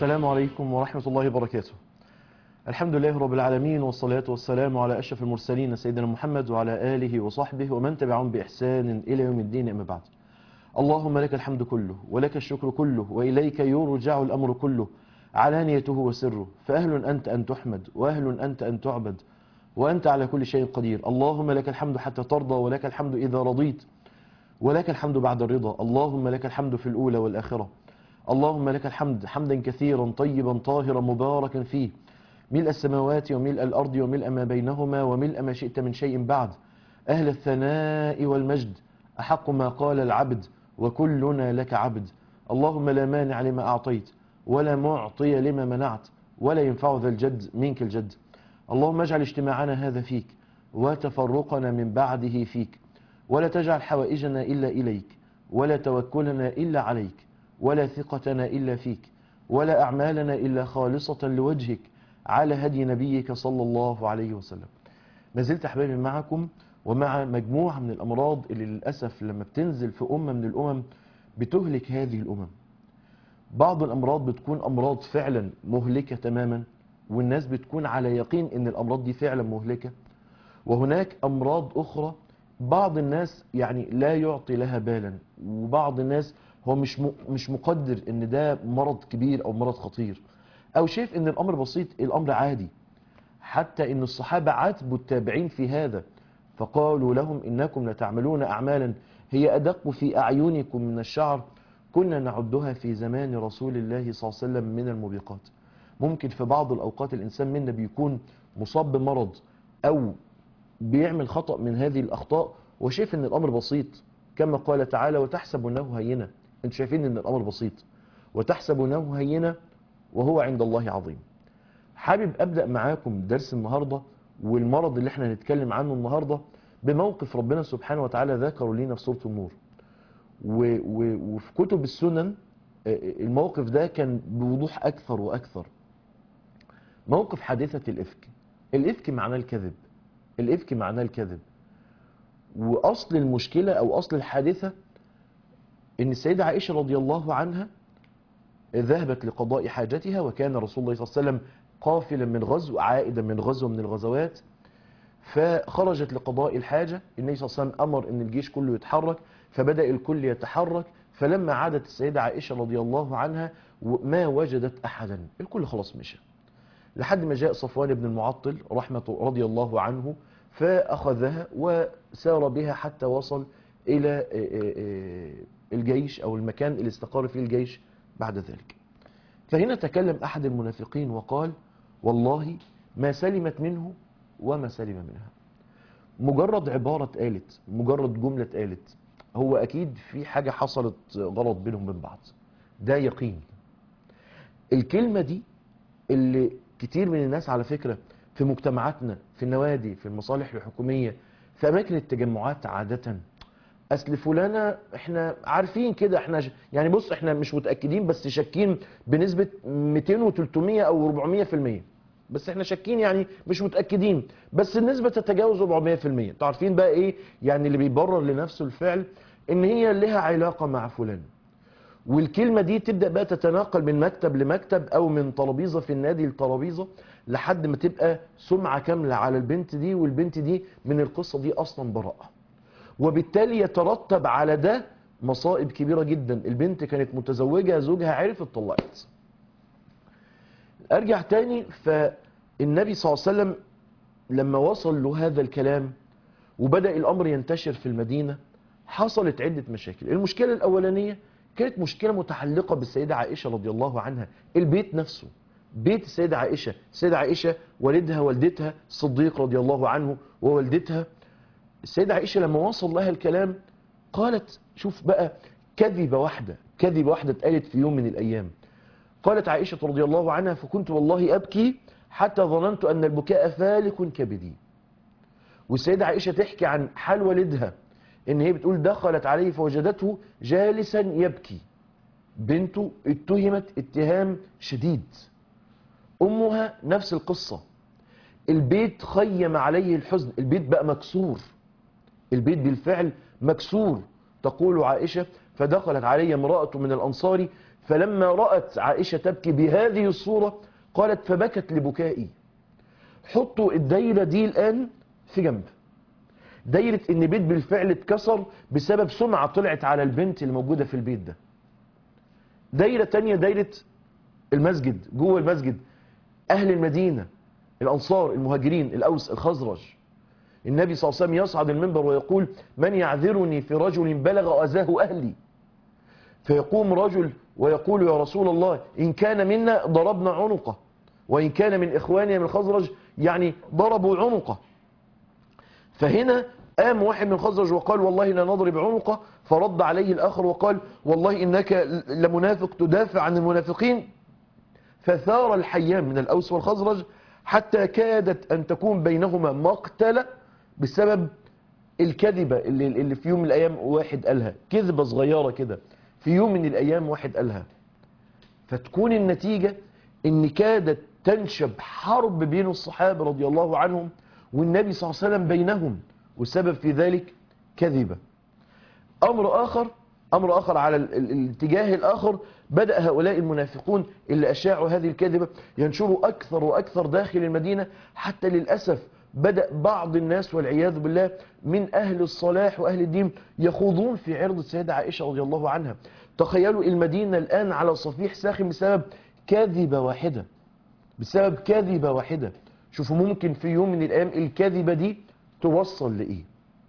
السلام عليكم ورحمة الله وبركاته الحمد لله رب العالمين والصلاة والسلام على أشرف المرسلين سيدنا محمد وعلى آله وصحبه ومن تبعهم بإحسان إلى يوم الدين أما بعد اللهم لك الحمد كله ولك الشكر كله وإليك يرجع الأمر كله علانيته وسره فأهل أنت أن تحمد وأهل أنت أن تعبد وأنت على كل شيء قدير اللهم لك الحمد حتى ترضى ولك الحمد إذا رضيت ولك الحمد بعد الرضا اللهم لك الحمد في الأولى والآخرة اللهم لك الحمد حمدا كثيرا طيبا طاهرا مباركا فيه ملء السماوات وملء الأرض وملء ما بينهما وملء ما شئت من شيء بعد أهل الثناء والمجد أحق ما قال العبد وكلنا لك عبد اللهم لا مانع لما أعطيت ولا معطي لما منعت ولا ينفع ذا الجد منك الجد اللهم اجعل اجتماعنا هذا فيك وتفرقنا من بعده فيك ولا تجعل حوائجنا إلا إليك ولا توكلنا إلا عليك ولا ثقتنا إلا فيك ولا أعمالنا إلا خالصة لوجهك على هدي نبيك صلى الله عليه وسلم ما زلت أحبابي معكم ومع مجموعة من الأمراض اللي للأسف لما بتنزل في أمة من الأمم بتهلك هذه الأمم بعض الأمراض بتكون أمراض فعلا مهلكة تماما والناس بتكون على يقين أن الأمراض دي فعلا مهلكة وهناك أمراض أخرى بعض الناس يعني لا يعطي لها بالا وبعض الناس هو مش مش مقدر ان ده مرض كبير او مرض خطير او شايف ان الامر بسيط الامر عادي حتى ان الصحابة عاتبوا التابعين في هذا فقالوا لهم انكم لتعملون اعمالا هي ادق في اعينكم من الشعر كنا نعدها في زمان رسول الله صلى الله عليه وسلم من الموبقات ممكن في بعض الاوقات الانسان منا بيكون مصاب بمرض او بيعمل خطأ من هذه الاخطاء وشايف ان الامر بسيط كما قال تعالى وتحسبونه هينة انتوا شايفين ان الامر بسيط وتحسبونه هينة وهو عند الله عظيم حابب ابدأ معاكم درس النهاردة والمرض اللي احنا هنتكلم عنه النهاردة بموقف ربنا سبحانه وتعالى ذكره لنا في سورة النور و و وفي كتب السنن الموقف ده كان بوضوح اكثر واكثر موقف حادثة الافك الافك معناه الكذب الافك معناه الكذب واصل المشكلة او اصل الحادثة ان السيدة عائشة رضي الله عنها ذهبت لقضاء حاجتها وكان رسول الله صلى الله عليه وسلم قافلا من غزو عائدا من غزو من الغزوات فخرجت لقضاء الحاجة النبي صلى الله عليه وسلم أمر أن الجيش كله يتحرك فبدأ الكل يتحرك فلما عادت السيدة عائشة رضي الله عنها ما وجدت أحدا الكل خلاص مشى لحد ما جاء صفوان بن المعطل رحمة رضي الله عنه فأخذها وسار بها حتى وصل إلى الجيش أو المكان اللي استقر فيه الجيش بعد ذلك فهنا تكلم أحد المنافقين وقال والله ما سلمت منه وما سلم منها مجرد عبارة قالت مجرد جملة قالت هو أكيد في حاجة حصلت غلط بينهم وبين بعض ده يقين الكلمة دي اللي كتير من الناس على فكرة في مجتمعاتنا في النوادي في المصالح الحكومية في أماكن التجمعات عادة اصل فلانه احنا عارفين كده احنا يعني بص احنا مش متاكدين بس شاكين بنسبه 200 و300 او 400% بس احنا شاكين يعني مش متاكدين بس النسبه تتجاوز 400% انتوا عارفين بقى ايه يعني اللي بيبرر لنفسه الفعل ان هي لها علاقه مع فلان والكلمه دي تبدا بقى تتناقل من مكتب لمكتب او من ترابيزه في النادي لترابيزه لحد ما تبقى سمعه كامله على البنت دي والبنت دي من القصه دي اصلا براءه وبالتالي يترتب على ده مصائب كبيرة جدا البنت كانت متزوجة زوجها عرف اتطلقت ارجع تاني فالنبي صلى الله عليه وسلم لما وصل له هذا الكلام وبدأ الامر ينتشر في المدينة حصلت عدة مشاكل المشكلة الاولانية كانت مشكلة متعلقة بالسيدة عائشة رضي الله عنها البيت نفسه بيت السيدة عائشة السيدة عائشة والدها والدتها الصديق رضي الله عنه ووالدتها السيدة عائشة لما وصل لها الكلام قالت شوف بقى كذبة واحدة كذبة واحدة اتقالت في يوم من الأيام قالت عائشة رضي الله عنها فكنت والله أبكي حتى ظننت أن البكاء فالك كبدي والسيدة عائشة تحكي عن حال والدها إن هي بتقول دخلت عليه فوجدته جالسا يبكي بنته اتهمت اتهام شديد أمها نفس القصة البيت خيم عليه الحزن البيت بقى مكسور البيت بالفعل مكسور تقول عائشة فدخلت علي امرأة من الأنصار فلما رأت عائشة تبكي بهذه الصورة قالت فبكت لبكائي حطوا الدايرة دي الآن في جنب دايرة ان بيت بالفعل اتكسر بسبب سمعة طلعت على البنت اللي موجودة في البيت ده دايرة تانية دايرة المسجد جوه المسجد اهل المدينة الانصار المهاجرين الاوس الخزرج النبي صلى الله عليه وسلم يصعد المنبر ويقول من يعذرني في رجل بلغ أذاه أهلي فيقوم رجل ويقول يا رسول الله إن كان منا ضربنا عنقه وإن كان من إخواني من الخزرج يعني ضربوا عنقه فهنا قام واحد من الخزرج وقال والله لا نضرب عنقه فرد عليه الآخر وقال والله إنك لمنافق تدافع عن المنافقين فثار الحيان من الأوس والخزرج حتى كادت أن تكون بينهما مقتلة بسبب الكذبة اللي, اللي في يوم من الأيام واحد قالها كذبة صغيرة كده في يوم من الأيام واحد قالها فتكون النتيجة ان كادت تنشب حرب بين الصحابة رضي الله عنهم والنبي صلى الله عليه وسلم بينهم والسبب في ذلك كذبة أمر آخر أمر آخر على ال- ال- الاتجاه الآخر بدأ هؤلاء المنافقون اللي أشاعوا هذه الكذبة ينشروا أكثر وأكثر داخل المدينة حتى للأسف بدأ بعض الناس والعياذ بالله من أهل الصلاح وأهل الدين يخوضون في عرض السيدة عائشة رضي الله عنها تخيلوا المدينة الآن على صفيح ساخن بسبب كذبة واحدة بسبب كذبة واحدة شوفوا ممكن في يوم من الأيام الكذبة دي توصل لإيه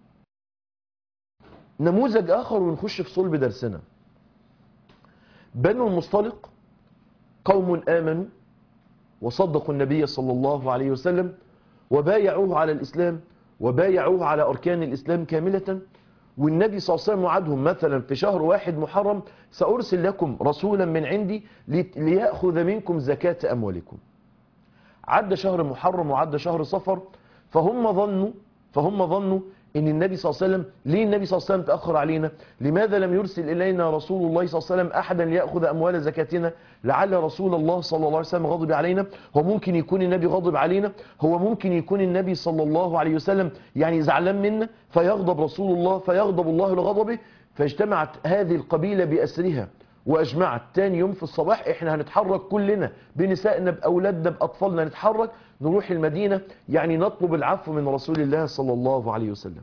نموذج آخر ونخش في صلب درسنا بنو المصطلق قوم آمنوا وصدقوا النبي صلى الله عليه وسلم وبايعوه على الإسلام وبايعوه على أركان الإسلام كاملة والنبي صلى الله عليه وسلم وعدهم مثلا في شهر واحد محرم سأرسل لكم رسولا من عندي لي- ليأخذ منكم زكاة أموالكم عدى شهر محرم وعدى شهر صفر فهم ظنوا فهم ظنوا ان النبي صلى الله عليه وسلم ليه النبي صلى الله عليه وسلم تأخر علينا لماذا لم يرسل إلينا رسول الله صلى الله عليه وسلم أحدا ليأخذ أموال زكاتنا لعل رسول الله صلى الله عليه وسلم غضب علينا هو ممكن يكون النبي غضب علينا هو ممكن يكون النبي صلى الله عليه وسلم يعني زعلان منا فيغضب رسول الله فيغضب الله لغضبه فاجتمعت هذه القبيلة بأسرها واجمعت تاني يوم في الصباح احنا هنتحرك كلنا بنسائنا باولادنا باطفالنا نتحرك نروح المدينة يعني نطلب العفو من رسول الله صلى الله عليه وسلم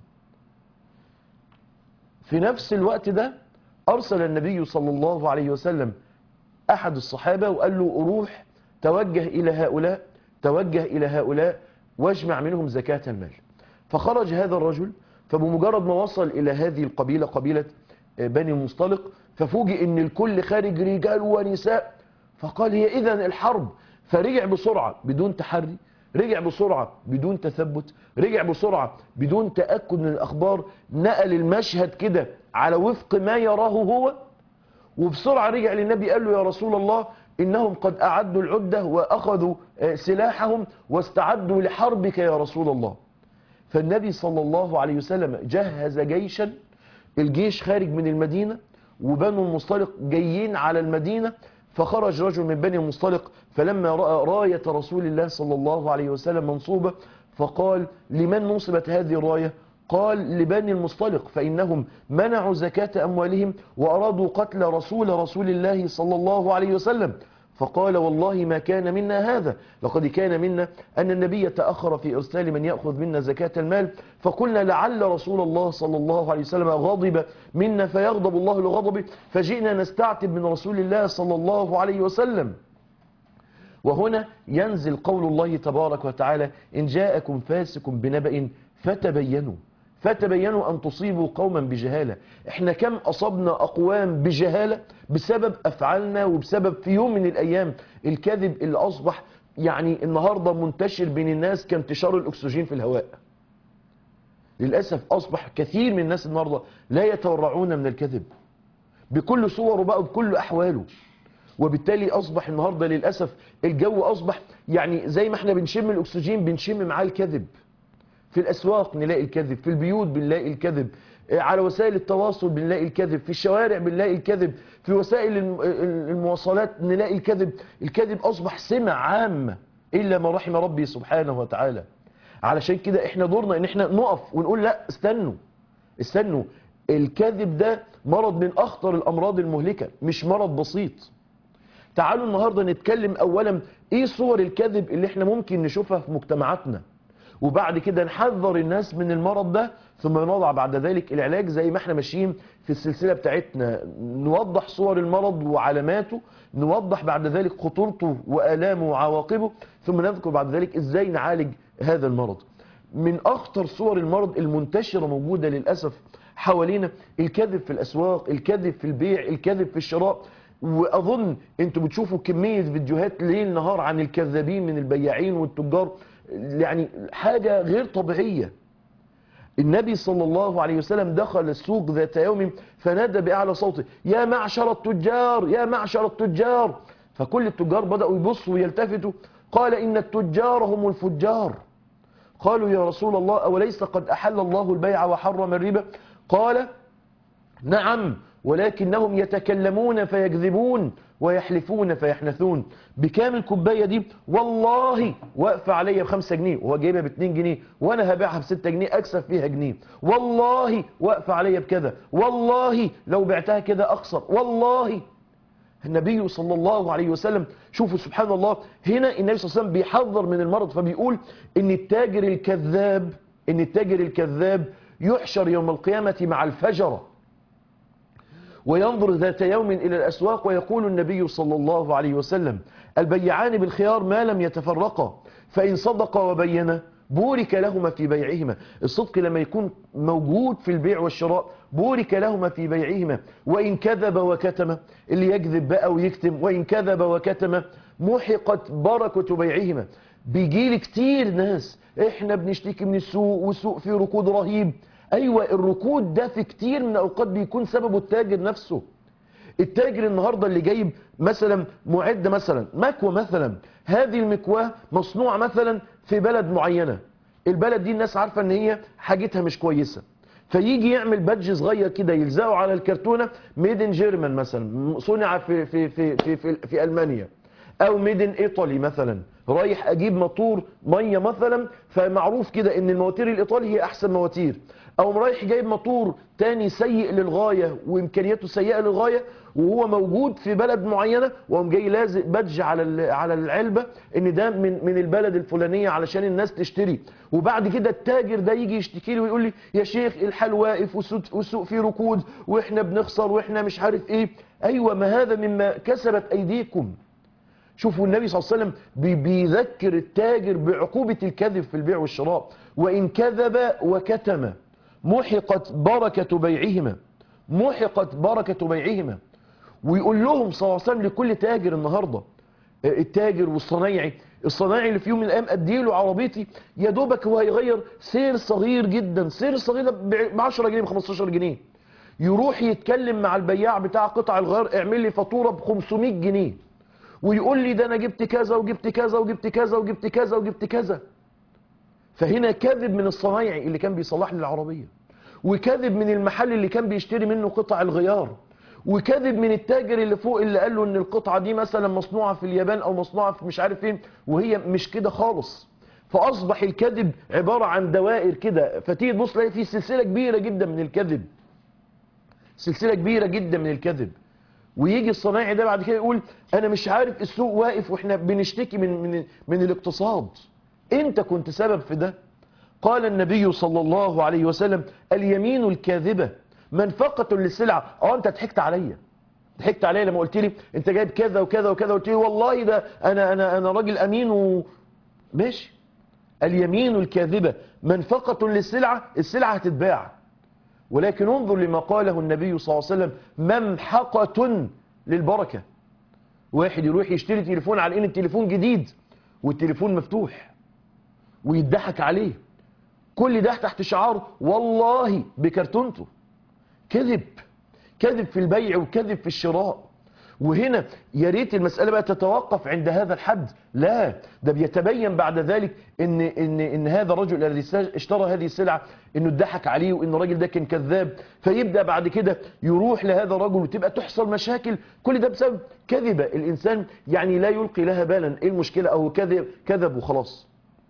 في نفس الوقت ده ارسل النبي صلى الله عليه وسلم احد الصحابة وقال له روح توجه الى هؤلاء توجه الى هؤلاء واجمع منهم زكاة المال فخرج هذا الرجل فبمجرد ما وصل الى هذه القبيلة قبيلة بني المصطلق ففوجئ ان الكل خارج رجال ونساء فقال هي اذا الحرب فرجع بسرعة بدون تحري رجع بسرعة بدون تثبت رجع بسرعة بدون تأكد من الأخبار نقل المشهد كده على وفق ما يراه هو وبسرعة رجع للنبي قال له يا رسول الله إنهم قد أعدوا العدة وأخذوا آه، سلاحهم واستعدوا لحربك يا رسول الله فالنبي صلى الله عليه وسلم جهز جيشا الجيش خارج من المدينة وبنو المصطلق جايين على المدينة فخرج رجل من بني المصطلق فلما رأى راية رسول الله صلى الله عليه وسلم منصوبة فقال لمن نصبت هذه الراية قال لبني المصطلق فإنهم منعوا زكاة أموالهم وأرادوا قتل رسول رسول الله صلى الله عليه وسلم فقال والله ما كان منا هذا لقد كان منا أن النبي تأخر في إرسال من يأخذ منا زكاة المال فقلنا لعل رسول الله صلى الله عليه وسلم غضب منا فيغضب الله لغضبه فجئنا نستعتب من رسول الله صلى الله عليه وسلم وهنا ينزل قول الله تبارك وتعالى إن جاءكم فاسق بنبأ فتبينوا فتبينوا أن تصيبوا قوما بجهالة احنا كم أصبنا أقوام بجهالة بسبب أفعالنا وبسبب في يوم من الأيام الكذب اللي أصبح يعني النهاردة منتشر بين الناس كانتشار الأكسجين في الهواء للأسف أصبح كثير من الناس النهاردة لا يتورعون من الكذب بكل صوره بقى وبكل أحواله وبالتالي أصبح النهاردة للأسف الجو أصبح يعني زي ما احنا بنشم الأكسجين بنشم معاه الكذب في الأسواق نلاقي الكذب في البيوت بنلاقي الكذب آه، على وسائل التواصل بنلاقي الكذب في الشوارع بنلاقي الكذب في وسائل الم- المواصلات نلاقي الكذب الكذب أصبح سمة عامة إلا ما رحم ربي سبحانه وتعالى علشان كده احنا دورنا ان احنا نقف ونقول لا استنوا استنوا الكذب ده مرض من أخطر الأمراض المهلكة مش مرض بسيط تعالوا النهاردة نتكلم اولا ايه صور الكذب اللي احنا ممكن نشوفها في مجتمعاتنا وبعد كده نحذر الناس من المرض ده ثم نضع بعد ذلك العلاج زي ما احنا ماشيين في السلسلة بتاعتنا نوضح صور المرض وعلاماته نوضح بعد ذلك خطورته وآلامه وعواقبه ثم نذكر بعد ذلك ازاي نعالج هذا المرض من اخطر صور المرض المنتشرة موجودة للأسف حوالينا الكذب في الأسواق الكذب في البيع الكذب في الشراء وأظن انتوا بتشوفوا كمية فيديوهات ليل نهار عن الكذابين من البياعين والتجار يعني حاجة غير طبيعية النبي صلى الله عليه وسلم دخل السوق ذات يوم فنادى بأعلى صوته يا معشر التجار يا معشر التجار فكل التجار بدأوا يبصوا ويلتفتوا قال إن التجار هم الفجار قالوا يا رسول الله أوليس قد أحل الله البيع وحرم الربا قال نعم ولكنهم يتكلمون فيكذبون ويحلفون فيحنثون بكام الكوباية دي والله واقفة عليا بخمسة جنيه وهو جايبها باتنين جنيه وانا هبيعها بستة جنيه اكسب فيها جنيه والله واقفة عليا بكذا والله لو بعتها كده اخسر والله النبي صلى الله عليه وسلم شوفوا سبحان الله هنا النبي صلى الله عليه وسلم بيحذر من المرض فبيقول ان التاجر الكذاب ان التاجر الكذاب يحشر يوم القيامة مع الفجرة وينظر ذات يوم إلى الأسواق ويقول النبي صلى الله عليه وسلم البيعان بالخيار ما لم يتفرقا فإن صدقا وبينا بورك لهما في بيعهما الصدق لما يكون موجود في البيع والشراء بورك لهما في بيعهما وإن كذب وكتم اللي يكذب بقى ويكتم وإن كذب وكتم محقت بركة بيعهما بيجيلي كتير ناس احنا بنشتكي من السوق والسوق فيه ركود رهيب ايوه الركود ده في كتير من الاوقات بيكون سببه التاجر نفسه التاجر النهارده اللي جايب مثلا معده مثلا مكوى مثلا هذه المكواه مصنوعه مثلا في بلد معينه البلد دي الناس عارفه ان هي حاجتها مش كويسه فيجي يعمل بادج صغير كده يلزقه على الكرتونه ميد ان جيرمان مثلا صنع في في في في في, في المانيا او ميد ان ايطالي مثلا رايح اجيب موتور ميه مثلا فمعروف كده ان المواتير الايطالي هي احسن مواتير او رايح جايب موتور تاني سيء للغايه وامكانياته سيئه للغايه وهو موجود في بلد معينه وقام جاي لازق بادج على على العلبه ان ده من من البلد الفلانيه علشان الناس تشتري وبعد كده التاجر ده يجي يشتكي لي ويقول لي يا شيخ الحال واقف والسوق فيه ركود واحنا بنخسر واحنا مش عارف ايه ايوه ما هذا مما كسبت ايديكم شوفوا النبي صلى الله عليه وسلم بيذكر التاجر بعقوبة الكذب في البيع والشراء وإن كذب وكتم محقت بركة بيعهما محقت بركة بيعهما ويقول لهم صلى الله عليه وسلم لكل تاجر النهاردة التاجر والصنايعي الصنايعي اللي في يوم من الايام اديله عربيتي يا دوبك هو هيغير سير صغير جدا سير صغير ب 10 جنيه ب 15 جنيه يروح يتكلم مع البياع بتاع قطع الغيار اعمل لي فاتوره ب 500 جنيه ويقول لي ده انا جبت كذا وجبت كذا وجبت كذا وجبت كذا وجبت كذا فهنا كذب من الصنايعي اللي كان بيصلح لي العربية وكذب من المحل اللي كان بيشتري منه قطع الغيار وكذب من التاجر اللي فوق اللي قال له ان القطعة دي مثلا مصنوعة في اليابان او مصنوعة في مش عارف فين وهي مش كده خالص فاصبح الكذب عبارة عن دوائر كده فتيجي تبص تلاقي في سلسلة كبيرة جدا من الكذب سلسلة كبيرة جدا من الكذب ويجي الصنايعي ده بعد كده يقول انا مش عارف السوق واقف واحنا بنشتكي من من من الاقتصاد انت كنت سبب في ده قال النبي صلى الله عليه وسلم اليمين الكاذبة منفقة للسلعة اه انت ضحكت عليا ضحكت عليا لما قلت لي انت جايب كذا وكذا وكذا قلت لي والله ده انا انا انا راجل امين و ماشي اليمين الكاذبة منفقة للسلعة السلعة هتتباع ولكن انظر لما قاله النبي صلى الله عليه وسلم ممحقة للبركة واحد يروح يشتري تليفون على ان التليفون جديد والتليفون مفتوح ويضحك عليه كل ده تحت شعار والله بكرتونته كذب كذب في البيع وكذب في الشراء وهنا يا ريت المسألة بقى تتوقف عند هذا الحد لا ده بيتبين بعد ذلك ان, إن, إن هذا الرجل الذي اشترى هذه السلعة انه اتضحك عليه وان الراجل ده كان كذاب فيبدأ بعد كده يروح لهذا الرجل وتبقى تحصل مشاكل كل ده بسبب كذبة الانسان يعني لا يلقي لها بالا ايه المشكلة او كذب, كذب وخلاص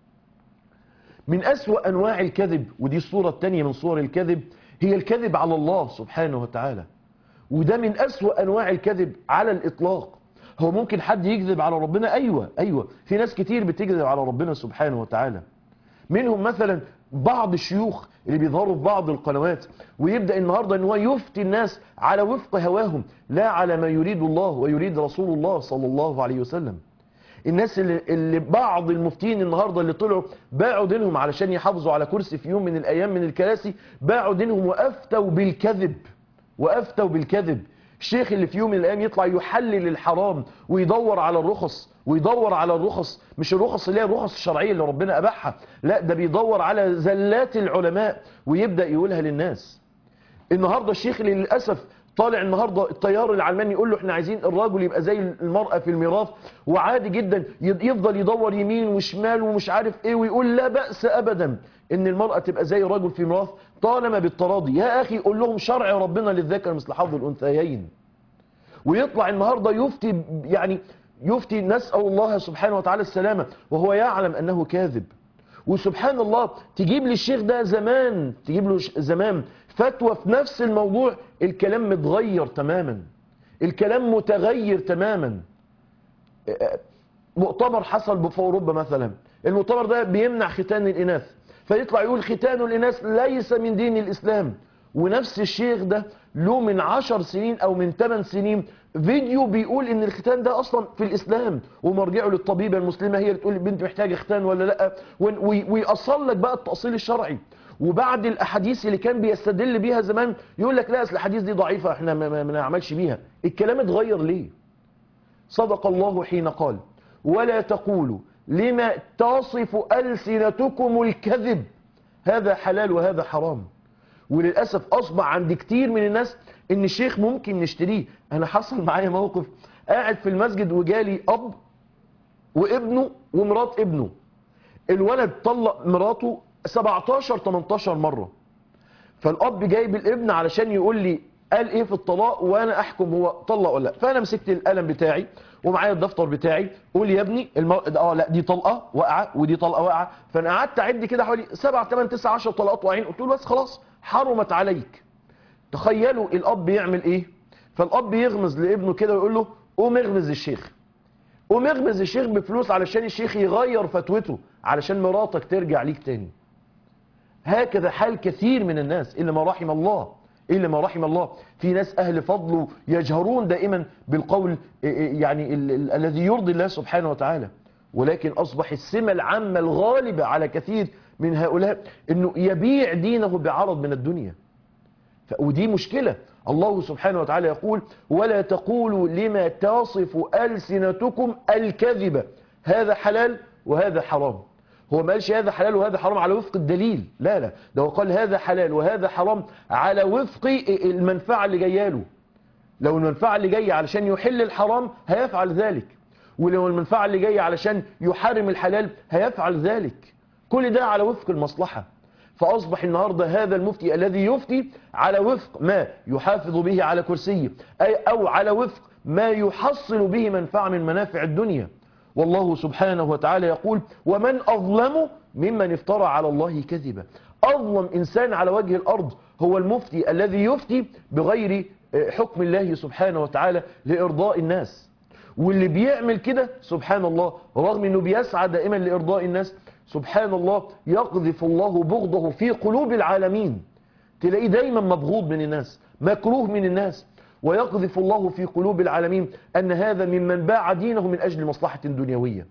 من أسوأ أنواع الكذب ودي الصورة الثانية من صور الكذب هي الكذب على الله سبحانه وتعالى وده من أسوأ أنواع الكذب على الإطلاق هو ممكن حد يكذب على ربنا ايوه ايوه في ناس كتير بتكذب على ربنا سبحانه وتعالى منهم مثلا بعض الشيوخ اللي بيظهروا في بعض القنوات ويبدأ النهاردة ان هو يفتي الناس على وفق هواهم لا على ما يريد الله ويريد رسول الله صلى الله عليه وسلم الناس اللي, اللي بعض المفتين النهاردة اللي طلعوا باعوا دينهم علشان يحافظوا على كرسي في يوم من الأيام من الكراسي باعوا دينهم وأفتوا بالكذب وأفتوا بالكذب الشيخ اللي في يوم من الأيام يطلع يحلل الحرام ويدور على الرخص ويدور على الرخص مش الرخص اللي هي الرخص الشرعية اللي ربنا أباحها لا ده بيدور على زلات العلماء ويبدأ يقولها للناس النهاردة الشيخ اللي للأسف طالع النهاردة التيار العلماني يقول له احنا عايزين الراجل يبقى زي المرأة في الميراث وعادي جدا يفضل يدور يمين وشمال ومش عارف ايه ويقول لا بأس ابدا ان المرأة تبقى زي الرجل في الميراث طالما بالتراضي يا اخي قول لهم شرع ربنا للذكر مثل حظ الانثيين ويطلع النهاردة يفتي يعني يفتي نسأل الله سبحانه وتعالى السلامة وهو يعلم انه كاذب وسبحان الله تجيب للشيخ ده زمان تجيب له زمان فتوى في نفس الموضوع الكلام متغير تماما الكلام متغير تماما مؤتمر حصل في اوروبا مثلا المؤتمر ده بيمنع ختان الاناث فيطلع يقول ختان الاناث ليس من دين الاسلام ونفس الشيخ ده له من عشر سنين او من ثمان سنين فيديو بيقول ان الختان ده اصلا في الاسلام ومرجعه للطبيبه المسلمه هي اللي تقول البنت محتاجه ختان ولا لا ويأصل لك بقى التأصيل الشرعي وبعد الاحاديث اللي كان بيستدل بيها زمان يقول لك لا اصل الاحاديث دي ضعيفه احنا ما, ما, ما نعملش بيها الكلام اتغير ليه صدق الله حين قال ولا تقولوا لما تصف ألسنتكم الكذب هذا حلال وهذا حرام وللأسف أصبح عند كتير من الناس ان الشيخ ممكن نشتريه انا حصل معايا موقف قاعد في المسجد وجالي اب وابنه ومرات ابنه الولد طلق مراته 17 18 مرة فالاب جايب الابن علشان يقول لي قال ايه في الطلاق وانا احكم هو طلق ولا لا فانا مسكت القلم بتاعي ومعايا الدفتر بتاعي قول يا ابني المو... اه لا دي طلقه واقعه ودي طلقه واقعه فانا قعدت اعد كده حوالي 7 8 9 10 طلقات واقعين قلت له بس خلاص حرمت عليك تخيلوا الاب يعمل ايه فالاب يغمز لابنه كده ويقول له قوم اغمز الشيخ قوم اغمز الشيخ بفلوس علشان الشيخ يغير فتوته علشان مراتك ترجع ليك تاني هكذا حال كثير من الناس إلا ما رحم الله إلا ما رحم الله في ناس أهل فضل يجهرون دائما بالقول يعني ال ال الذي يرضي الله سبحانه وتعالى ولكن أصبح السمة العامة الغالبة على كثير من هؤلاء أنه يبيع دينه بعرض من الدنيا ودي مشكلة الله سبحانه وتعالى يقول ولا تقولوا لما تصف ألسنتكم الكذبة هذا حلال وهذا حرام هو ما قالش هذا حلال وهذا حرام على وفق الدليل لا لا ده هو قال هذا حلال وهذا حرام على وفق المنفعة اللي جايه له لو المنفعة اللي جايه علشان يحل الحرام هيفعل ذلك ولو المنفعة اللي جايه علشان يحرم الحلال هيفعل ذلك كل ده على وفق المصلحة فأصبح النهاردة هذا المفتي الذي يفتي على وفق ما يحافظ به على كرسيه أي أو على وفق ما يحصل به منفعة من منافع الدنيا والله سبحانه وتعالى يقول ومن أظلم ممن افترى على الله كذبا أظلم إنسان على وجه الأرض هو المفتي الذي يفتي بغير حكم الله سبحانه وتعالى لإرضاء الناس واللي بيعمل كده سبحان الله رغم أنه بيسعى دائما لإرضاء الناس سبحان الله يقذف الله بغضه في قلوب العالمين تلاقيه دايما مبغوض من الناس مكروه من الناس ويقذف الله في قلوب العالمين أن هذا ممن باع دينه من أجل مصلحة دنيوية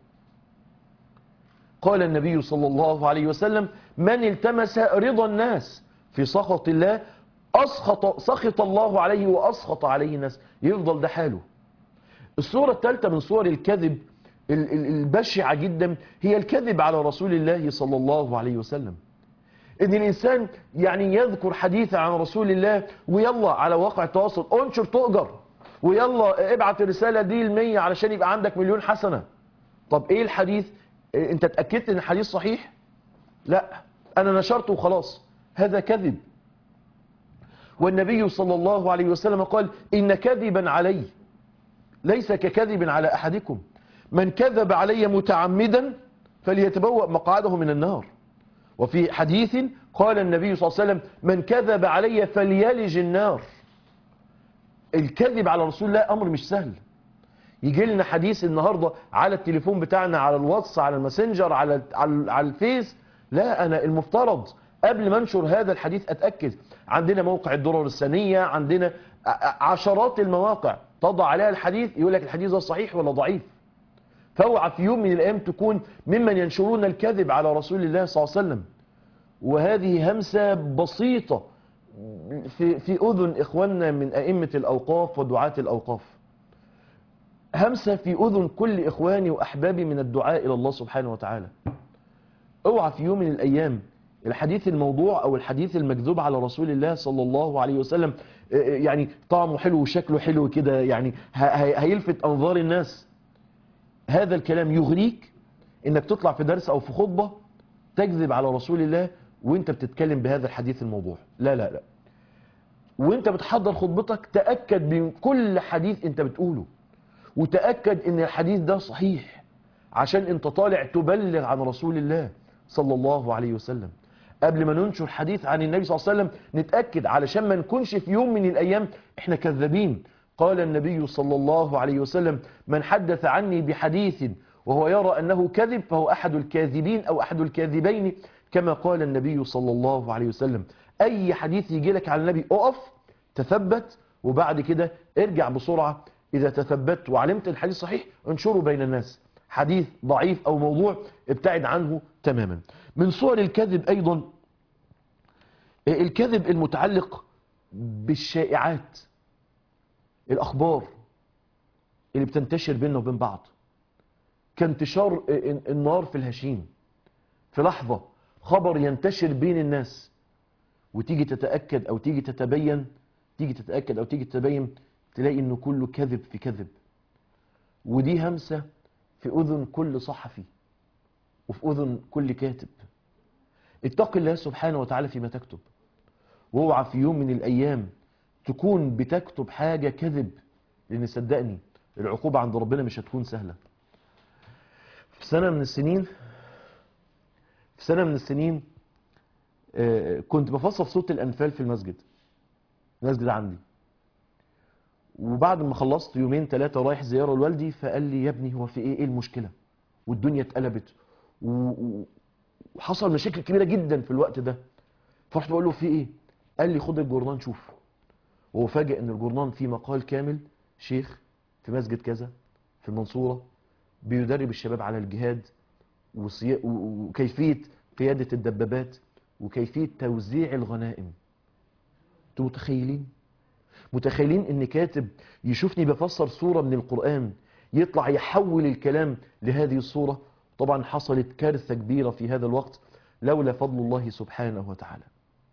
قال النبي صلى الله عليه وسلم من التمس رضا الناس في سخط الله أسخط سخط الله عليه وأسخط عليه الناس يفضل ده حاله الصورة الثالثة من صور الكذب البشعة جدا هي الكذب على رسول الله صلى الله عليه وسلم ان الانسان يعني يذكر حديث عن رسول الله ويلا على واقع التواصل انشر تؤجر ويلا ابعت الرسالة دي المية علشان يبقى عندك مليون حسنة طب ايه الحديث انت اتأكدت ان الحديث صحيح لا انا نشرته وخلاص هذا كذب والنبي صلى الله عليه وسلم قال ان كذبا علي ليس ككذب على احدكم من كذب علي متعمدا فليتبوأ مقعده من النار وفي حديث قال النبي صلى الله عليه وسلم من كذب علي فليلج النار الكذب على رسول الله أمر مش سهل يجي لنا حديث النهارده على التليفون بتاعنا على الواتس على الماسنجر على على, على الفيس لا انا المفترض قبل ما انشر هذا الحديث اتاكد عندنا موقع الدرر الثانيه عندنا عشرات المواقع تضع عليها الحديث يقول لك الحديث ده صحيح ولا ضعيف فاوعى في يوم من الايام تكون ممن ينشرون الكذب على رسول الله صلى الله عليه وسلم وهذه همسه بسيطه في في اذن اخواننا من ائمه الاوقاف ودعاه الاوقاف همسه في اذن كل اخواني واحبابي من الدعاء الى الله سبحانه وتعالى اوعى في يوم من الايام الحديث الموضوع او الحديث المكذوب على رسول الله صلى الله عليه وسلم يعني طعمه حلو وشكله حلو كده يعني هيلفت انظار الناس هذا الكلام يغريك انك تطلع في درس او في خطبة تكذب على رسول الله وانت بتتكلم بهذا الحديث الموضوع لا لا لا وانت بتحضر خطبتك تأكد من كل حديث انت بتقوله وتأكد ان الحديث ده صحيح عشان انت طالع تبلغ عن رسول الله صلى الله عليه وسلم قبل ما ننشر حديث عن النبي صلى الله عليه وسلم نتأكد علشان ما نكونش في يوم من الأيام احنا كذابين قال النبي صلى الله عليه وسلم من حدث عني بحديث وهو يرى أنه كذب فهو أحد الكاذبين أو أحد الكاذبين كما قال النبي صلى الله عليه وسلم أي حديث يجي لك على النبي أقف تثبت وبعد كده ارجع بسرعة إذا تثبت وعلمت الحديث صحيح انشره بين الناس حديث ضعيف أو موضوع ابتعد عنه تماما من صور الكذب أيضا الكذب المتعلق بالشائعات الأخبار اللي بتنتشر بيننا وبين بعض كانتشار النار في الهشيم في لحظة خبر ينتشر بين الناس وتيجي تتأكد أو تيجي تتبين تيجي تتأكد أو تيجي تتبين تلاقي إنه كله كذب في كذب ودي همسة في أذن كل صحفي وفي أذن كل كاتب اتق الله سبحانه وتعالى فيما تكتب واوعى في يوم من الأيام تكون بتكتب حاجة كذب لأن صدقني العقوبة عند ربنا مش هتكون سهلة في سنة من السنين في سنة من السنين كنت بفصل صوت الأنفال في المسجد المسجد عندي وبعد ما خلصت يومين ثلاثة رايح زيارة لوالدي فقال لي يا ابني هو في ايه ايه المشكلة والدنيا اتقلبت وحصل مشاكل كبيرة جدا في الوقت ده فرحت بقول له في ايه قال لي خد الجورنان شوف وهو فاجئ ان الجورنان فيه مقال كامل شيخ في مسجد كذا في المنصورة بيدرب الشباب على الجهاد وكيفية قيادة الدبابات وكيفية توزيع الغنائم انتوا متخيلين متخيلين ان كاتب يشوفني بفسر صورة من القرآن يطلع يحول الكلام لهذه الصورة طبعا حصلت كارثة كبيرة في هذا الوقت لولا فضل الله سبحانه وتعالى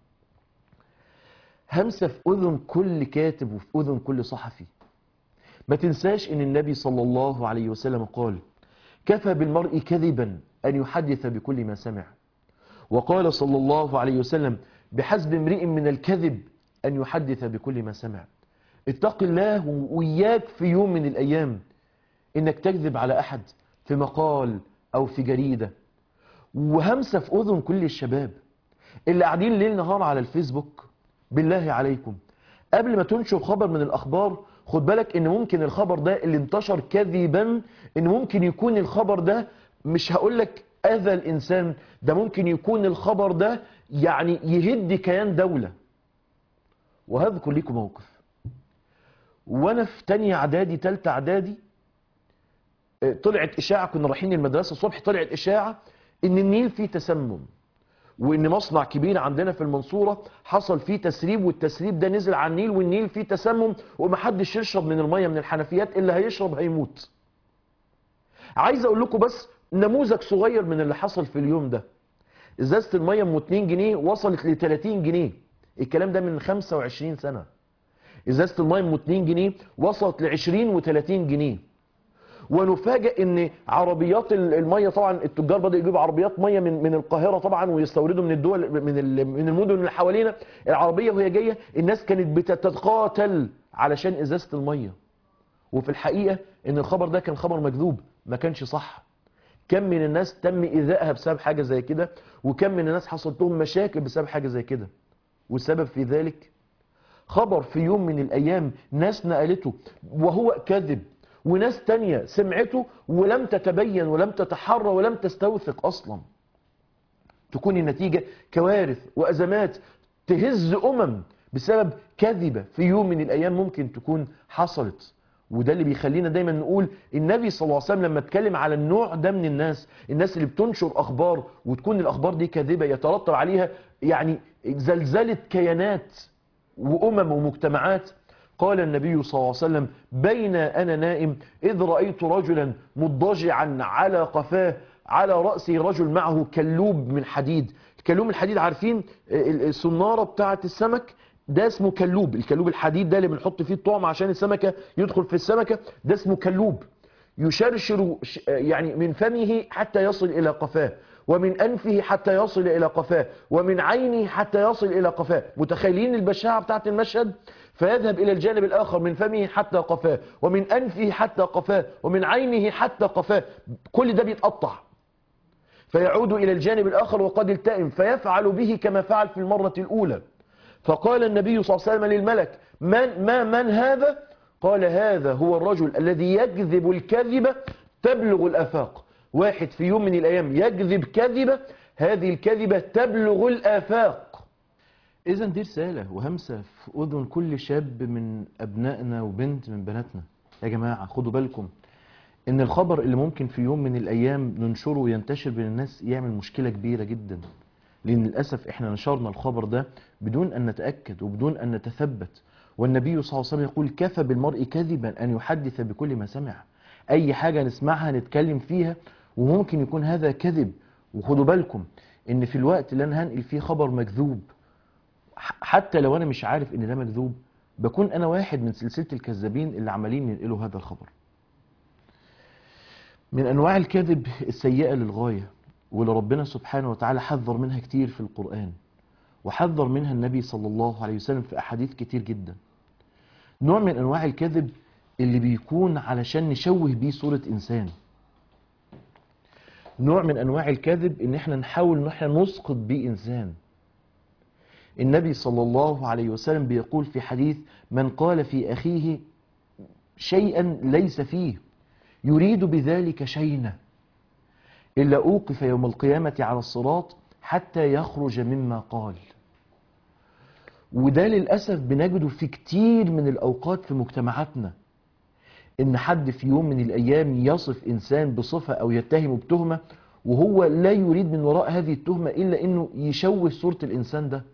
همسة في أذن كل كاتب وفي أذن كل صحفي ما تنساش ان النبي صلى الله عليه وسلم قال كفى بالمرء كذبا أن يحدث بكل ما سمع وقال صلى الله عليه وسلم بحسب امرئ من الكذب أن يحدث بكل ما سمع اتق الله وإياك في يوم من الأيام إنك تكذب على أحد في مقال أو في جريدة وهمسة في أذن كل الشباب اللي قاعدين ليل نهار على الفيسبوك بالله عليكم قبل ما تنشر خبر من الأخبار خد بالك ان ممكن الخبر ده اللي انتشر كذبا ان ممكن يكون الخبر ده مش هقولك اذى الانسان ده ممكن يكون الخبر ده يعني يهد كيان دولة وهذكر لكم موقف وانا في تانية اعدادي تالتة اعدادي طلعت اشاعة كنا رايحين المدرسة الصبح طلعت اشاعة ان النيل فيه تسمم وان مصنع كبير عندنا في المنصورة حصل فيه تسريب والتسريب ده نزل على النيل والنيل فيه تسمم ومحدش يشرب من المية من الحنفيات اللي هيشرب هيموت عايز اقول لكم بس نموذج صغير من اللي حصل في اليوم ده ازازة المية ام 2 جنيه وصلت ل 30 جنيه الكلام ده من 25 سنة ازازة المية ام 2 جنيه وصلت ل 20 و30 جنيه ونفاجئ ان عربيات المية طبعا التجار بدأوا يجيبوا عربيات مية من من القاهرة طبعا ويستوردوا من الدول من من المدن اللي حوالينا العربية وهي جاية الناس كانت بتتقاتل علشان ازازة المية وفي الحقيقة ان الخبر ده كان خبر مكذوب ما كانش صح كم من الناس تم ايذائها بسبب حاجة زي كده وكم من الناس حصلت لهم مشاكل بسبب حاجة زي كده والسبب في ذلك خبر في يوم من الايام ناس نقلته وهو كذب وناس تانية سمعته ولم تتبين ولم تتحرى ولم تستوثق أصلا تكون النتيجة كوارث وأزمات تهز أمم بسبب كذبة في يوم من الأيام ممكن تكون حصلت وده اللي بيخلينا دايما نقول النبي صلى الله عليه وسلم لما اتكلم على النوع ده من الناس الناس اللي بتنشر أخبار وتكون الأخبار دي كاذبة يترتب عليها يعني زلزلة كيانات وأمم ومجتمعات قال النبي صلى الله عليه وسلم بين أنا نائم إذ رأيت رجلا مضجعا على قفاه على رأسه رجل معه كلوب من حديد الكلوب من الحديد عارفين السنارة بتاعة السمك ده اسمه كلوب الكلوب الحديد ده اللي بنحط فيه الطعم عشان السمكة يدخل في السمكة ده اسمه كلوب يشرشر يعني من فمه حتى يصل إلى قفاه ومن أنفه حتى يصل إلى قفاه ومن عينه حتى يصل إلى قفاه متخيلين البشاعة بتاعت المشهد فيذهب إلى الجانب الآخر من فمه حتى قفاه ومن أنفه حتى قفاه ومن عينه حتى قفاه كل ده بيتقطع فيعود إلى الجانب الآخر وقد التئم فيفعل به كما فعل في المرة الأولى فقال النبي صلى الله عليه وسلم للملك من, ما من هذا قال هذا هو الرجل الذي يكذب الكذبة تبلغ الآفاق واحد في يوم من الأيام يكذب كذبة هذه الكذبة تبلغ الآفاق إذا دي رسالة وهمسة في أذن كل شاب من أبنائنا وبنت من بناتنا يا جماعة خدوا بالكم إن الخبر اللي ممكن في يوم من الأيام ننشره وينتشر بين الناس يعمل مشكلة كبيرة جدا لأن للأسف إحنا نشرنا الخبر ده بدون أن نتأكد وبدون أن نتثبت والنبي صلى الله عليه وسلم يقول كفى بالمرء كذبا أن يحدث بكل ما سمع أي حاجة نسمعها نتكلم فيها وممكن يكون هذا كذب وخدوا بالكم إن في الوقت اللي أنا هنقل فيه خبر مكذوب حتى لو أنا مش عارف إن ده مكذوب بكون أنا واحد من سلسلة الكذابين اللي عمالين ينقلوا هذا الخبر من أنواع الكذب السيئة للغاية واللي ربنا سبحانه وتعالى حذر منها كتير في القرآن وحذر منها النبي صلى الله عليه وسلم في أحاديث كتير جدا نوع من أنواع الكذب اللي بيكون علشان نشوه بيه صورة إنسان نوع من أنواع الكذب إن احنا نحاول إن احنا نسقط بيه إنسان النبي صلى الله عليه وسلم بيقول في حديث من قال في أخيه شيئا ليس فيه يريد بذلك شينه إلا أوقف يوم القيامة على الصراط حتى يخرج مما قال وده للأسف بنجده في كتير من الأوقات في مجتمعاتنا إن حد في يوم من الأيام يصف إنسان بصفة أو يتهمه بتهمة وهو لا يريد من وراء هذه التهمة إلا إنه يشوه صورة الإنسان ده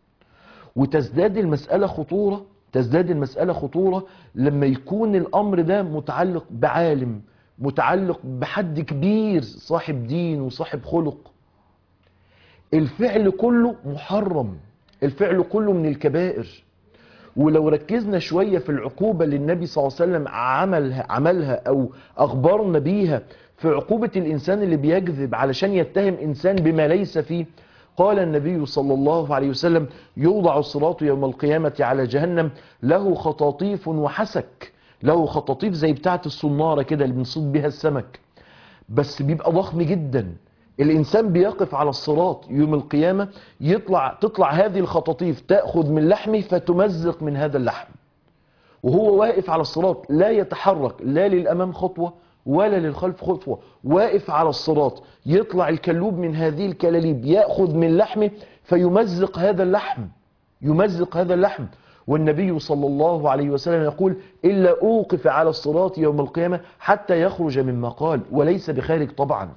وتزداد المسألة خطورة تزداد المسألة خطورة لما يكون الأمر ده متعلق بعالم متعلق بحد كبير صاحب دين وصاحب خلق الفعل كله محرم الفعل كله من الكبائر ولو ركزنا شوية في العقوبة اللي النبي صلى الله عليه وسلم عملها, عملها أو أخبرنا بيها في عقوبة الإنسان اللي بيكذب علشان يتهم إنسان بما ليس فيه قال النبي صلى الله عليه وسلم يوضع الصراط يوم القيامة على جهنم له خطاطيف وحسك له خطاطيف زي بتاعة الصنارة كده اللي بنصيد بيها السمك بس بيبقى ضخم جدا الإنسان بيقف على الصراط يوم القيامة يطلع تطلع هذه الخطاطيف تأخذ من لحمه فتمزق من هذا اللحم وهو واقف على الصراط لا يتحرك لا للأمام خطوة ولا للخلف خطوة واقف على الصراط يطلع الكلوب من هذه الكلاليب يأخذ من لحمه فيمزق هذا اللحم يمزق هذا اللحم والنبي صلى الله عليه وسلم يقول إلا أوقف على الصراط يوم القيامة حتى يخرج مما قال وليس بخارج طبعا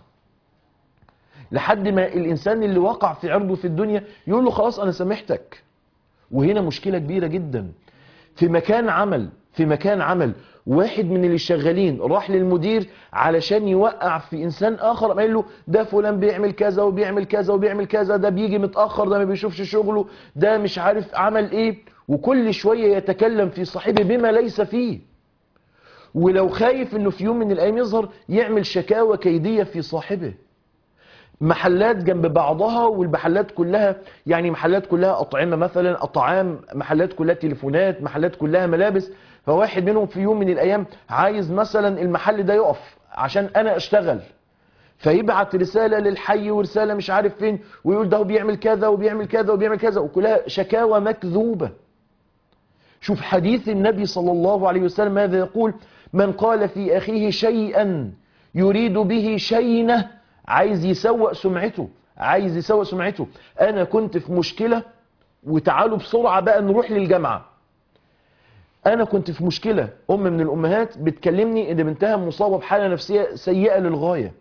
لحد ما الإنسان اللي وقع في عرضه في الدنيا يقول له خلاص أنا سامحتك وهنا مشكلة كبيرة جدا في مكان عمل في مكان عمل واحد من اللي شغالين راح للمدير علشان يوقع في انسان اخر قال له ده فلان بيعمل كذا وبيعمل كذا وبيعمل كذا ده بيجي متاخر ده ما بيشوفش شغله ده مش عارف عمل ايه وكل شويه يتكلم في صاحبه بما ليس فيه ولو خايف انه في يوم من الايام يظهر يعمل شكاوى كيديه في صاحبه محلات جنب بعضها والمحلات كلها يعني محلات كلها أطعمة مثلا أطعام محلات كلها تليفونات محلات كلها ملابس فواحد منهم في يوم من الأيام عايز مثلا المحل ده يقف عشان أنا أشتغل فيبعت رسالة للحي ورسالة مش عارف فين ويقول ده هو بيعمل كذا وبيعمل كذا وبيعمل كذا وكلها شكاوى مكذوبة شوف حديث النبي صلى الله عليه وسلم ماذا يقول من قال في أخيه شيئا يريد به شينه عايز يسوء سمعته عايز يسوء سمعته أنا كنت في مشكلة وتعالوا بسرعة بقى نروح للجامعة أنا كنت في مشكلة أم من الأمهات بتكلمني إن بنتها مصابة بحالة نفسية سيئة للغاية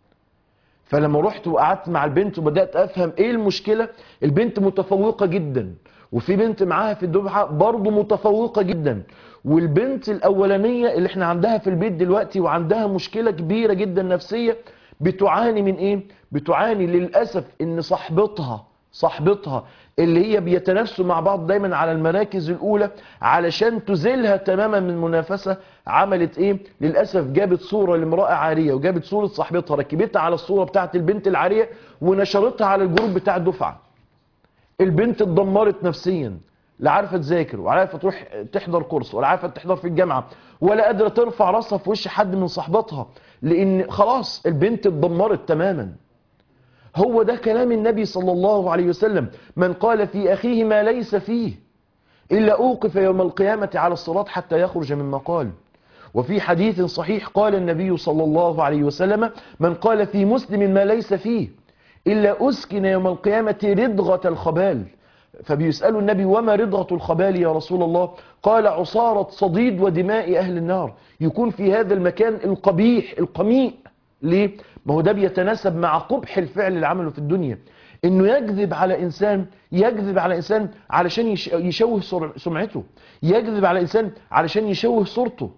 فلما رحت وقعدت مع البنت وبدأت أفهم إيه المشكلة البنت متفوقة جدا وفي بنت معاها في الدفعة برضه متفوقة جدا والبنت الأولانية اللي احنا عندها في البيت دلوقتي وعندها مشكلة كبيرة جدا نفسية بتعاني من ايه بتعاني للأسف ان صاحبتها صاحبتها اللي هي بيتنافسوا مع بعض دايما على المراكز الأولى علشان تزيلها تماما من المنافسة عملت ايه للأسف جابت صورة لامرأة عارية وجابت صورة صاحبتها ركبتها على الصورة بتاعت البنت العارية ونشرتها على الجروب بتاع الدفعة البنت اتدمرت نفسيا لا عارفه تذاكر ولا عارفه تروح تحضر كورس ولا عارفه تحضر في الجامعه ولا قادره ترفع راسها في وش حد من صحباتها لان خلاص البنت اتدمرت تماما هو ده كلام النبي صلى الله عليه وسلم من قال في اخيه ما ليس فيه الا اوقف يوم القيامه على الصراط حتى يخرج مما قال وفي حديث صحيح قال النبي صلى الله عليه وسلم من قال في مسلم ما ليس فيه إلا أسكن يوم القيامة ردغة الخبال فبيسألوا النبي وما ردغة الخبال يا رسول الله قال عصارة صديد ودماء أهل النار يكون في هذا المكان القبيح القميء ليه؟ ما هو ده بيتناسب مع قبح الفعل اللي عمله في الدنيا انه يكذب على انسان يكذب على انسان علشان يش- يشوه سر- سمعته يكذب على انسان علشان يشوه صورته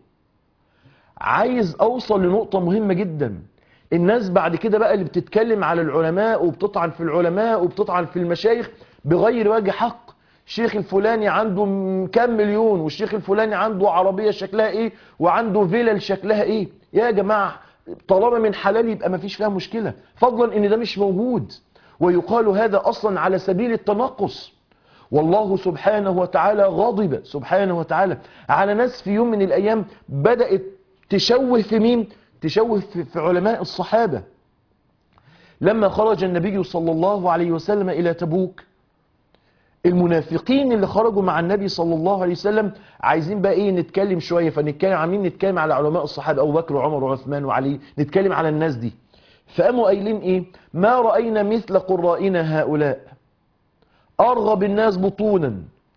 عايز اوصل لنقطة مهمة جدا الناس بعد كده بقى اللي بتتكلم على العلماء وبتطعن في العلماء وبتطعن في المشايخ بغير وجه حق الشيخ الفلاني عنده م- كام مليون والشيخ الفلاني عنده عربية شكلها ايه وعنده فيلل شكلها ايه يا جماعة طالما من حلال يبقى ما فيش فيها مشكلة فضلا ان ده مش موجود ويقال هذا اصلا على سبيل التنقص والله سبحانه وتعالى غضب سبحانه وتعالى على ناس في يوم من الأيام بدأت تشوه في مين؟ تشوه في في علماء الصحابة لما خرج النبي صلى الله عليه وسلم إلى تبوك المنافقين اللي خرجوا مع النبي صلى الله عليه وسلم عايزين بقى ايه نتكلم شوية فنتكلم عاملين نتكلم على علماء الصحابة أبو بكر وعمر وعثمان وعلي نتكلم على الناس دي فقاموا قايلين ايه ما رأينا مثل قرائنا هؤلاء أرغب الناس بطونا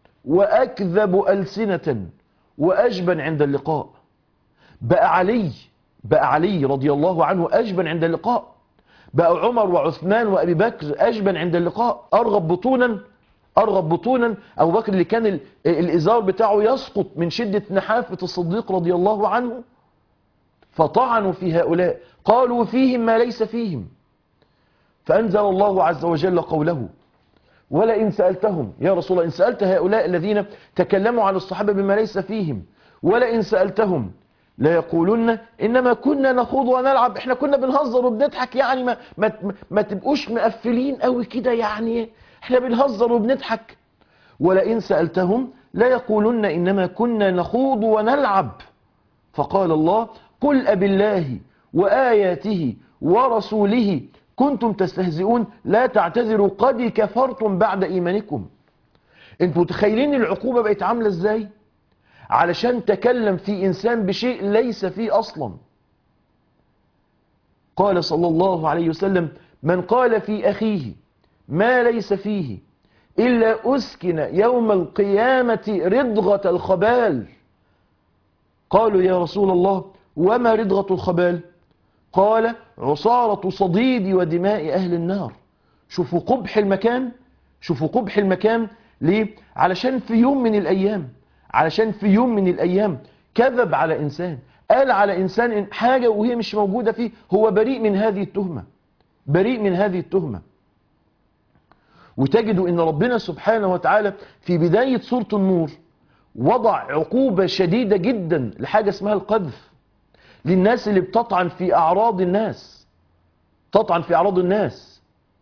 وأكذب ألسنة وأجبن عند اللقاء بقى علي بقى علي رضي الله عنه أجبن عند اللقاء بقى عمر وعثمان وأبي بكر أجبن عند اللقاء أرغب بطونا أرغب بطونا أبو بكر اللي كان ال- الإزار بتاعه يسقط من شدة نحافة الصديق رضي الله عنه فطعنوا في هؤلاء قالوا فيهم ما ليس فيهم فأنزل الله عز وجل قوله ولئن سألتهم يا رسول الله إن سألت هؤلاء الذين تكلموا عن الصحابة بما ليس فيهم ولئن سألتهم لا يقولون إنما كنا نخوض ونلعب إحنا كنا بنهزر وبنضحك يعني ما, ما, ما تبقوش مقفلين قوي كده يعني إحنا بنهزر وبنضحك ولئن سألتهم لا يقولون إنما كنا نخوض ونلعب فقال الله قل أب الله وآياته ورسوله كنتم تستهزئون لا تعتذروا قد كفرتم بعد إيمانكم انتوا متخيلين العقوبة بقت عاملة ازاي علشان تكلم في إنسان بشيء ليس فيه أصلا قال صلى الله عليه وسلم من قال في أخيه ما ليس فيه إلا أسكن يوم القيامة رضغة الخبال قالوا يا رسول الله وما رضغة الخبال قال عصارة صديد ودماء أهل النار شوفوا قبح المكان شوفوا قبح المكان ليه علشان في يوم من الأيام علشان في يوم من الأيام كذب على إنسان قال على إنسان إن حاجة وهي مش موجودة فيه هو بريء من هذه التهمة بريء من هذه التهمة وتجدوا ان ربنا سبحانه وتعالى في بداية سورة النور وضع عقوبة شديدة جدا لحاجة اسمها القذف للناس اللي بتطعن في أعراض الناس تطعن في أعراض الناس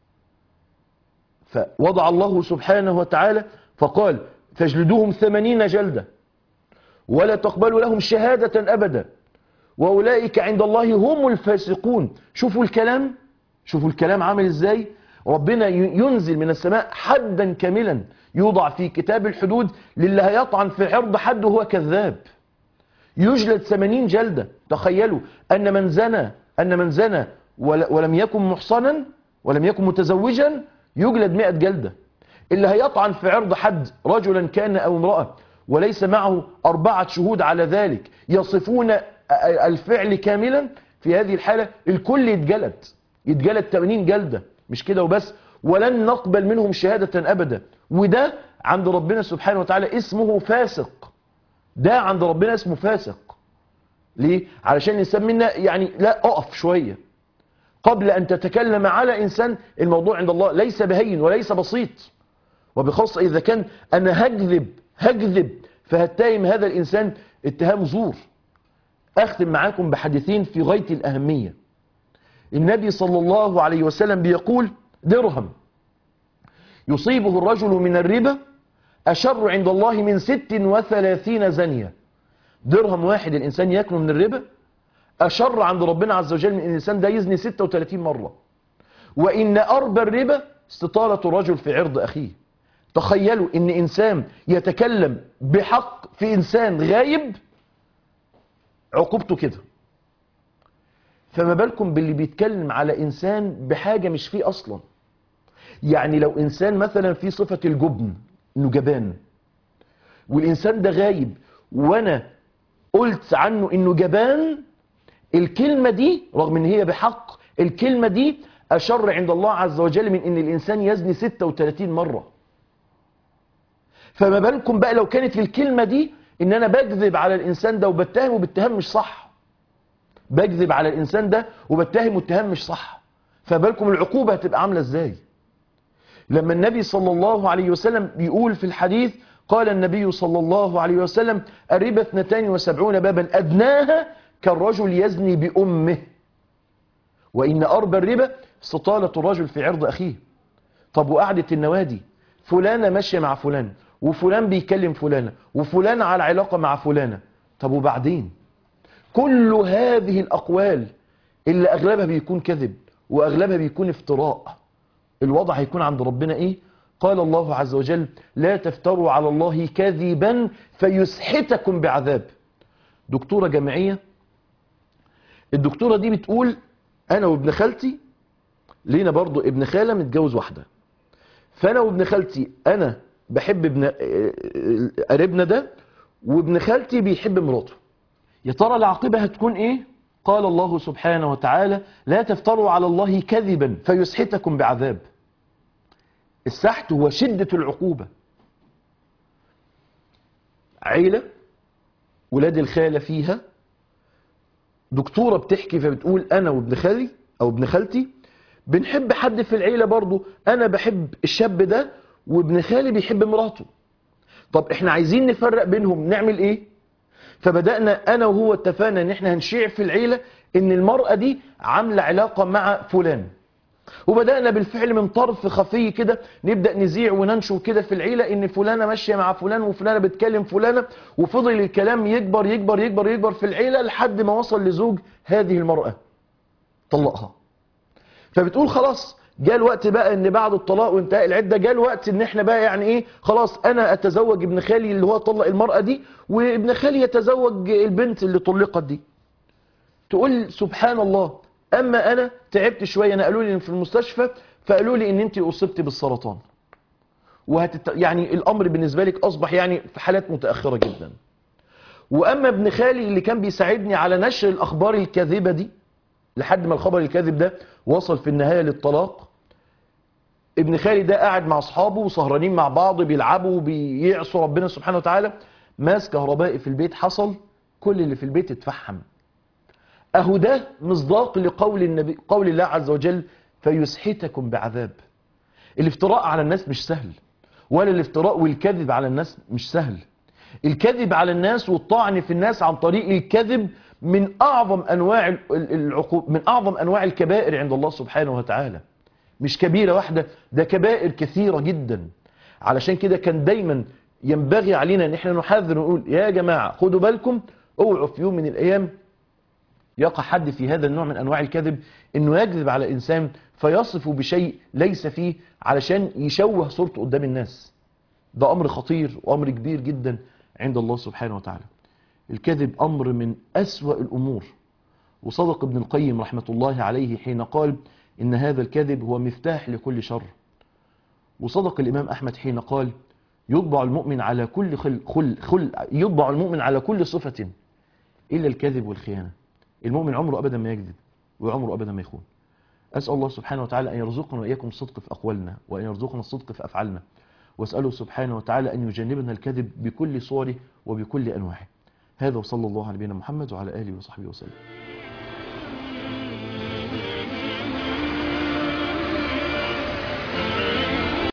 فوضع الله سبحانه وتعالى فقال فاجلدوهم ثمانين جلدة ولا تقبلوا لهم شهادة أبدا وأولئك عند الله هم الفاسقون شوفوا الكلام شوفوا الكلام عامل ازاي ربنا ينزل من السماء حدا كاملا يوضع في كتاب الحدود للي هيطعن في عرض حد وهو كذاب يجلد 80 جلدة تخيلوا أن من زنى أن من زنى ول- ولم يكن محصنا ولم يكن متزوجا يجلد 100 جلدة اللي هيطعن في عرض حد رجلا كان أو امرأة وليس معه أربعة شهود على ذلك يصفون الفعل كاملا في هذه الحالة الكل يتجلد يتجلد 80 جلدة مش كده وبس ولن نقبل منهم شهادة أبدا وده عند ربنا سبحانه وتعالى اسمه فاسق ده عند ربنا اسمه فاسق ليه؟ علشان الإنسان منا يعني لا أقف شوية قبل أن تتكلم على إنسان الموضوع عند الله ليس بهين وليس بسيط وبخاصة إذا كان أنا هكذب هكذب فهتهم هذا الإنسان اتهام زور أختم معاكم بحديثين في غاية الأهمية النبي صلى الله عليه وسلم بيقول درهم يصيبه الرجل من الربا أشر عند الله من ست وثلاثين زنية درهم واحد الإنسان يأكله من الربا أشر عند ربنا عز وجل من أن الإنسان ده يزني 36 مرة وإن أربى الربا استطالة رجل في عرض أخيه تخيلوا ان انسان يتكلم بحق في انسان غايب عقوبته كده فما بالكم باللي بيتكلم على انسان بحاجة مش فيه اصلا يعني لو انسان مثلا في صفة الجبن انه جبان والانسان ده غايب وانا قلت عنه انه جبان الكلمة دي رغم ان هي بحق الكلمة دي اشر عند الله عز وجل من ان الانسان يزني 36 مرة فما بالكم بقى لو كانت الكلمة دي ان انا بكذب على الانسان ده وبتهمه باتهام مش صح بكذب على الانسان ده وبتهمه اتهام مش صح فما بالكم العقوبة هتبقى عاملة ازاي لما النبي صلى الله عليه وسلم بيقول في الحديث قال النبي صلى الله عليه وسلم الربا 72 بابا أدناها كالرجل يزني بأمه وإن أربى الربا استطالة الرجل في عرض أخيه طب وقعدة النوادي فلانة ماشية مع فلان وفلان بيكلم فلانة وفلان على علاقة مع فلانة طب وبعدين كل هذه الأقوال اللي أغلبها بيكون كذب وأغلبها بيكون افتراء الوضع هيكون عند ربنا إيه قال الله عز وجل لا تفتروا على الله كذبا فيسحتكم بعذاب دكتورة جامعية الدكتورة دي بتقول أنا وابن خالتي لينا برضو ابن خالة متجوز واحدة فأنا وابن خالتي أنا بحب ابن قريبنا ده وابن خالتي بيحب مراته يا ترى العاقبة هتكون ايه قال الله سبحانه وتعالى لا تفتروا على الله كذبا فيسحتكم بعذاب السحت هو شدة العقوبة عيلة ولاد الخالة فيها دكتورة بتحكي فبتقول أنا وابن خالي أو ابن خالتي بنحب حد في العيلة برضو أنا بحب الشاب ده وابن خالي بيحب مراته طب احنا عايزين نفرق بينهم نعمل ايه فبدأنا انا وهو اتفقنا ان احنا هنشيع في العيلة ان المرأة دي عاملة علاقة مع فلان وبدأنا بالفعل من طرف خفي كده نبدأ نذيع وننشر كده في العيلة ان فلانة ماشية مع فلان وفلانة بتكلم فلانة وفضل الكلام يكبر يكبر يكبر يكبر في العيلة لحد ما وصل لزوج هذه المرأة طلقها فبتقول خلاص جاء الوقت بقى ان بعد الطلاق وانتهاء العده جاء الوقت ان احنا بقى يعني ايه خلاص انا اتزوج ابن خالي اللي هو طلق المراه دي وابن خالي يتزوج البنت اللي طلقت دي تقول سبحان الله اما انا تعبت شويه نقلوا لي في المستشفى فقالوا لي ان انت اصبت بالسرطان وهتت... يعني الامر بالنسبه لك اصبح يعني في حالات متاخره جدا واما ابن خالي اللي كان بيساعدني على نشر الاخبار الكاذبه دي لحد ما الخبر الكاذب ده وصل في النهايه للطلاق ابن خالي ده قاعد مع اصحابه وسهرانين مع بعض بيلعبوا وبيعصوا ربنا سبحانه وتعالى ماس كهربائي في البيت حصل كل اللي في البيت اتفحم اهو ده مصداق لقول النبي قول الله عز وجل فيسحتكم بعذاب الافتراء على الناس مش سهل ولا الافتراء والكذب على الناس مش سهل الكذب على الناس والطعن في الناس عن طريق الكذب من اعظم انواع العقوب من اعظم انواع الكبائر عند الله سبحانه وتعالى مش كبيرة واحدة ده كبائر كثيرة جدا علشان كده كان دايما ينبغي علينا ان احنا نحذر ونقول يا جماعة خدوا بالكم اوعوا في يوم من الايام يقع حد في هذا النوع من انواع الكذب انه يكذب على انسان فيصف بشيء ليس فيه علشان يشوه صورته قدام الناس ده امر خطير وامر كبير جدا عند الله سبحانه وتعالى الكذب أمر من أسوأ الأمور وصدق ابن القيم رحمة الله عليه حين قال إن هذا الكذب هو مفتاح لكل شر وصدق الإمام أحمد حين قال يطبع المؤمن على كل خل خل خل يطبع المؤمن على كل صفة إلا الكذب والخيانة المؤمن عمره أبدا ما يكذب وعمره أبدا ما يخون أسأل الله سبحانه وتعالى أن يرزقنا وإياكم الصدق في أقوالنا وأن يرزقنا الصدق في أفعالنا وأسأله سبحانه وتعالى أن يجنبنا الكذب بكل صوره وبكل أنواعه هذا وصلى الله على نبينا محمد وعلى آله وصحبه وسلم